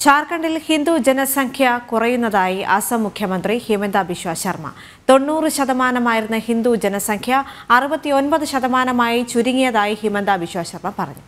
ജാർഖണ്ഡിൽ ഹിന്ദു ജനസംഖ്യ കുറയുന്നതായി അസം മുഖ്യമന്ത്രി ഹിമന്ത ബിശ്വ ശർമ്മ തൊണ്ണൂറ് ശതമാനമായിരുന്ന ഹിന്ദു ജനസംഖ്യ അറുപത്തിയൊൻപത് ശതമാനമായി ചുരുങ്ങിയതായി ഹിമന്ത ബിശ്വ ശർമ്മ പറഞ്ഞു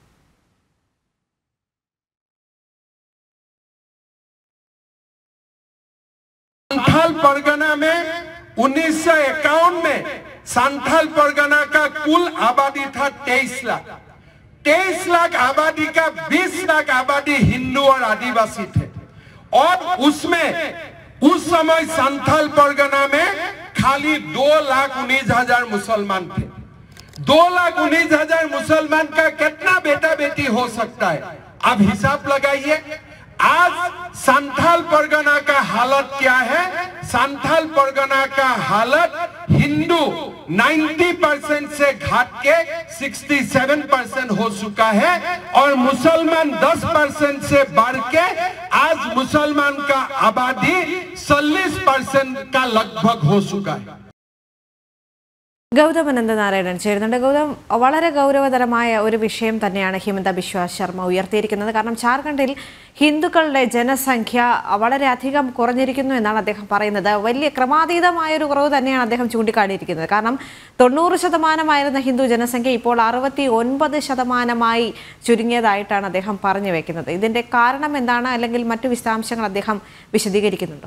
संथाल परगना में उन्नीस में संथाल परगना का कुल आबादी था तेईस लाख तेईस लाख आबादी का बीस लाख आबादी हिंदू और आदिवासी थे और उसमें उस समय संथाल परगना में खाली दो लाख उन्नीस हजार मुसलमान थे दो लाख उन्नीस हजार मुसलमान का कितना बेटा बेटी हो सकता है अब हिसाब लगाइए आज संथाल परगना का हालत क्या है संथाल परगना का हालत हिंदू 90 परसेंट से घाट के 67 परसेंट हो चुका है और मुसलमान 10 परसेंट से बढ़ के आज मुसलमान का आबादी 40 परसेंट का लगभग हो चुका है ഗൗതം അനന്തനാരായണൻ ചേരുന്നുണ്ട് ഗൗതം വളരെ ഗൗരവതരമായ ഒരു വിഷയം തന്നെയാണ് ഹിമന്ത ബിശ്വ ശർമ്മ ഉയർത്തിയിരിക്കുന്നത് കാരണം ജാർഖണ്ഡിൽ ഹിന്ദുക്കളുടെ ജനസംഖ്യ വളരെയധികം കുറഞ്ഞിരിക്കുന്നു എന്നാണ് അദ്ദേഹം പറയുന്നത് വലിയ ക്രമാതീതമായ ഒരു കുറവ് തന്നെയാണ് അദ്ദേഹം ചൂണ്ടിക്കാട്ടിയിരിക്കുന്നത് കാരണം തൊണ്ണൂറ് ശതമാനമായിരുന്ന ഹിന്ദു ജനസംഖ്യ ഇപ്പോൾ അറുപത്തി ഒൻപത് ശതമാനമായി ചുരുങ്ങിയതായിട്ടാണ് അദ്ദേഹം പറഞ്ഞു വെക്കുന്നത് ഇതിന്റെ കാരണം എന്താണ് അല്ലെങ്കിൽ മറ്റു വിശദാംശങ്ങൾ അദ്ദേഹം വിശദീകരിക്കുന്നുണ്ടോ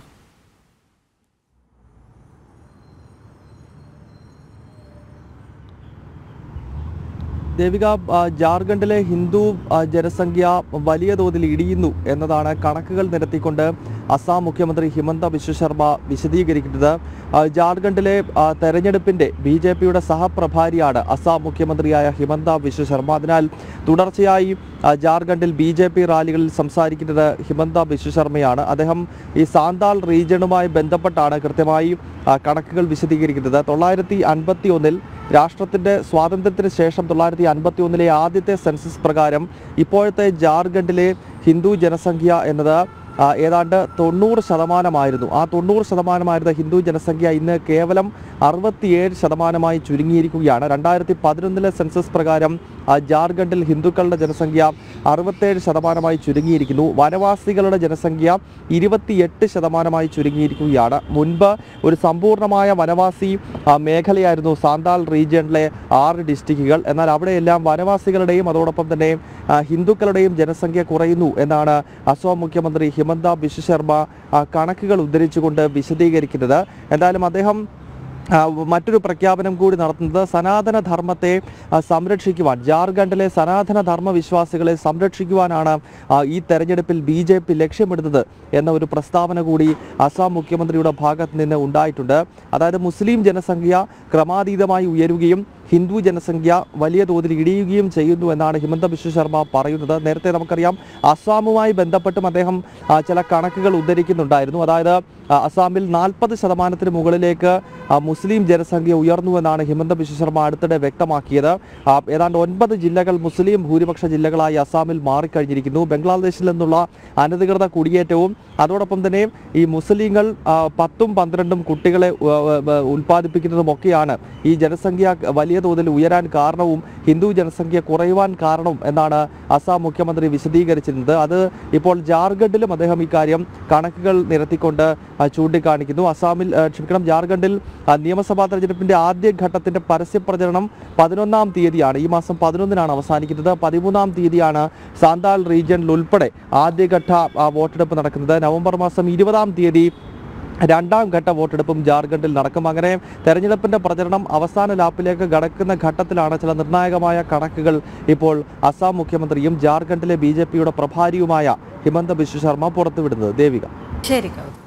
ദേവിക ആ, ജാർഖണ്ഡിലെ ഹിന്ദു ആ, ജനസംഖ്യ വലിയ തോതിൽ ഇടിയുന്നു എന്നതാണ് കണക്കുകൾ നിരത്തിക്കൊണ്ട് അസാം മുഖ്യമന്ത്രി ഹിമന്ത ബിശ്വ ശർമ്മ വിശദീകരിക്കുന്നത് ആ, ജാർഖണ്ഡിലെ ആ, തെരഞ്ഞെടുപ്പിന്റെ ബി ജെ പിയുടെ സഹപ്രഭാരിയാണ് അസാം മുഖ്യമന്ത്രിയായ ഹിമന്ത ബിശ്വ ശർമ്മ അതിനാൽ തുടർച്ചയായി ആ, ജാർഖണ്ഡിൽ ബി ജെ പി റാലികളിൽ സംസാരിക്കുന്നത് ഹിമന്ത ബിശ്വ ശർമ്മയാണ് അദ്ദേഹം ഈ സാന്താൾ റീജിയണുമായി ബന്ധപ്പെട്ടാണ് കൃത്യമായി ആ, കണക്കുകൾ വിശദീകരിക്കുന്നത് തൊള്ളായിരത്തി അൻപത്തി ഒന്നിൽ രാഷ്ട്രത്തിന്റെ സ്വാതന്ത്ര്യത്തിന് ശേഷം തൊള്ളായിരത്തി അൻപത്തി ഒന്നിലെ ആദ്യത്തെ സെൻസസ് പ്രകാരം ഇപ്പോഴത്തെ ജാർഖണ്ഡിലെ ഹിന്ദു ജനസംഖ്യ എന്നത് ആ, ഏതാണ്ട് തൊണ്ണൂറ് ശതമാനമായിരുന്നു ആ തൊണ്ണൂറ് ശതമാനമായിരുന്ന ഹിന്ദു ജനസംഖ്യ ഇന്ന് കേവലം അറുപത്തിയേഴ് ശതമാനമായി ചുരുങ്ങിയിരിക്കുകയാണ് രണ്ടായിരത്തി പതിനൊന്നിലെ സെൻസസ് പ്രകാരം ആ, ജാർഖണ്ഡിൽ ഹിന്ദുക്കളുടെ ജനസംഖ്യ അറുപത്തേഴ് ശതമാനമായി ചുരുങ്ങിയിരിക്കുന്നു വനവാസികളുടെ ജനസംഖ്യ ഇരുപത്തിയെട്ട് ശതമാനമായി ചുരുങ്ങിയിരിക്കുകയാണ് മുൻപ് ഒരു സമ്പൂർണ്ണമായ വനവാസി ആ, മേഖലയായിരുന്നു സാന്താൾ റീജിയണിലെ ആറ് ഡിസ്ട്രിക്റ്റുകൾ എന്നാൽ അവിടെയെല്ലാം വനവാസികളുടെയും അതോടൊപ്പം തന്നെ ആ, ഹിന്ദുക്കളുടെയും ജനസംഖ്യ കുറയുന്നു എന്നാണ് അസോം മുഖ്യമന്ത്രി ഹിമന്ത ബിശ്വ ശർമ്മ ആ, കണക്കുകൾ ഉദ്ധരിച്ചുകൊണ്ട് വിശദീകരിക്കുന്നത് എന്തായാലും അദ്ദേഹം ആ, മറ്റൊരു പ്രഖ്യാപനം കൂടി നടത്തുന്നത് സനാതന ധർമ്മത്തെ ആ, സംരക്ഷിക്കുവാൻ ജാർഖണ്ഡിലെ സനാതന ധർമ്മ വിശ്വാസികളെ സംരക്ഷിക്കുവാനാണ് ആ, ഈ തെരഞ്ഞെടുപ്പിൽ ബി ജെ പി ലക്ഷ്യമിടുന്നത് എന്ന ഒരു പ്രസ്താവന കൂടി അസാം മുഖ്യമന്ത്രിയുടെ ഭാഗത്ത് നിന്ന് ഉണ്ടായിട്ടുണ്ട് അതായത് മുസ്ലിം ജനസംഖ്യ ക്രമാതീതമായി ഉയരുകയും ഹിന്ദു ജനസംഖ്യ വലിയ തോതിൽ ഇടിയുകയും ചെയ്യുന്നു എന്നാണ് ഹിമന്ത ബിശ്വ ശർമ്മ പറയുന്നത് നേരത്തെ നമുക്കറിയാം അസ്സാമുമായി ബന്ധപ്പെട്ടും അദ്ദേഹം ആ, ചില കണക്കുകൾ ഉദ്ധരിക്കുന്നുണ്ടായിരുന്നു അതായത് ആ, അസ്സാമിൽ നാൽപ്പത് ശതമാനത്തിന് മുകളിലേക്ക് ആ, മുസ്ലിം ജനസംഖ്യ ഉയർന്നു എന്നാണ് ഹിമന്ത ബിശ്വ ശർമ്മ അടുത്തിടെ വ്യക്തമാക്കിയത് ആ, ഏതാണ്ട് ഒൻപത് ജില്ലകൾ മുസ്ലിം ഭൂരിപക്ഷ ജില്ലകളായി അസ്സാമിൽ മാറിക്കഴിഞ്ഞിരിക്കുന്നു ബംഗ്ലാദേശിൽ നിന്നുള്ള അനധികൃത കുടിയേറ്റവും അതോടൊപ്പം തന്നെ ഈ മുസ്ലിങ്ങൾ ആ, പത്തും പന്ത്രണ്ടും കുട്ടികളെ ഉ- ഉ- ഉ- ഉൽപ്പാദിപ്പിക്കുന്നതുമൊക്കെയാണ് ഈ ജനസംഖ്യ വലിയ തോതിൽ ഉയരാൻ കാരണവും ഹിന്ദു ജനസംഖ്യ കുറയുവാൻ കാരണവും എന്നാണ് അസാം മുഖ്യമന്ത്രി വിശദീകരിച്ചിരുന്നത് അത് ഇപ്പോൾ ജാർഖണ്ഡിലും അദ്ദേഹം ഇക്കാര്യം കണക്കുകൾ നിരത്തിക്കൊണ്ട് ആ, ചൂണ്ടിക്കാണിക്കുന്നു അസാമിൽ ആ, ക്ഷമിക്കണം ജാർഖണ്ഡിൽ ആ, നിയമസഭാ തെരഞ്ഞെടുപ്പിന്റെ ആദ്യ ഘട്ടത്തിന്റെ പരസ്യ പ്രചരണം പതിനൊന്നാം തീയതിയാണ് ഈ മാസം പതിനൊന്നിനാണ് അവസാനിക്കുന്നത് പതിമൂന്നാം തീയതിയാണ് സാന്താൾ റീജിയനിൽ ഉൾപ്പെടെ ആദ്യഘട്ട ആ, വോട്ടെടുപ്പ് നടക്കുന്നത് നവംബർ മാസം ഇരുപതാം തീയതി രണ്ടാം ഘട്ട വോട്ടെടുപ്പും ജാർഖണ്ഡിൽ നടക്കും അങ്ങനെ തെരഞ്ഞെടുപ്പിന്റെ പ്രചരണം അവസാന ലാപ്പിലേക്ക് കടക്കുന്ന ഘട്ടത്തിലാണ് ചില നിർണായകമായ കണക്കുകൾ ഇപ്പോൾ അസാം മുഖ്യമന്ത്രിയും ജാർഖണ്ഡിലെ ബി പ്രഭാരിയുമായ ഹിമന്ത ബിശ്വ ശർമ്മ പുറത്തുവിടുന്നത് ദേവിക ശരി ഗൗതം